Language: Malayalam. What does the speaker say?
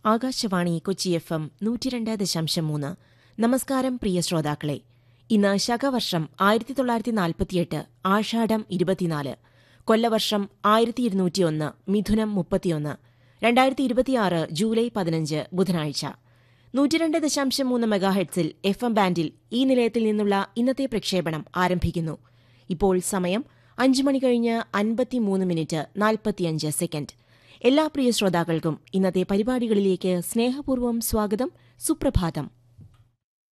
ആകാശവാണി കൊച്ചി എഫ് എം നൂറ്റിരണ്ട് ദശാംശം മൂന്ന് നമസ്കാരം പ്രിയ ശ്രോതാക്കളെ ഇന്ന് ശകവർഷം ആയിരത്തി തൊള്ളായിരത്തി നാൽപ്പത്തിയെട്ട് ആഷാഢം ഇരുപത്തിനാല് കൊല്ലവർഷം ആയിരത്തി ഇരുന്നൂറ്റിയൊന്ന് മിഥുനം മുപ്പത്തിയൊന്ന് രണ്ടായിരത്തി ഇരുപത്തിയാറ് ജൂലൈ പതിനഞ്ച് ബുധനാഴ്ച നൂറ്റിരണ്ട് ദശാംശം മൂന്ന് മെഗാഹെഡ്സിൽ എഫ് എം ബാൻഡിൽ ഈ നിലയത്തിൽ നിന്നുള്ള ഇന്നത്തെ പ്രക്ഷേപണം ആരംഭിക്കുന്നു ഇപ്പോൾ സമയം അഞ്ചു മണി കഴിഞ്ഞ് അൻപത്തിമൂന്ന് മിനിറ്റ് നാൽപ്പത്തിയഞ്ച് സെക്കൻഡ് എല്ലാ പ്രിയ ശ്രോതാക്കൾക്കും ഇന്നത്തെ പരിപാടികളിലേക്ക് സ്നേഹപൂർവ്വം സ്വാഗതം സുപ്രഭാതം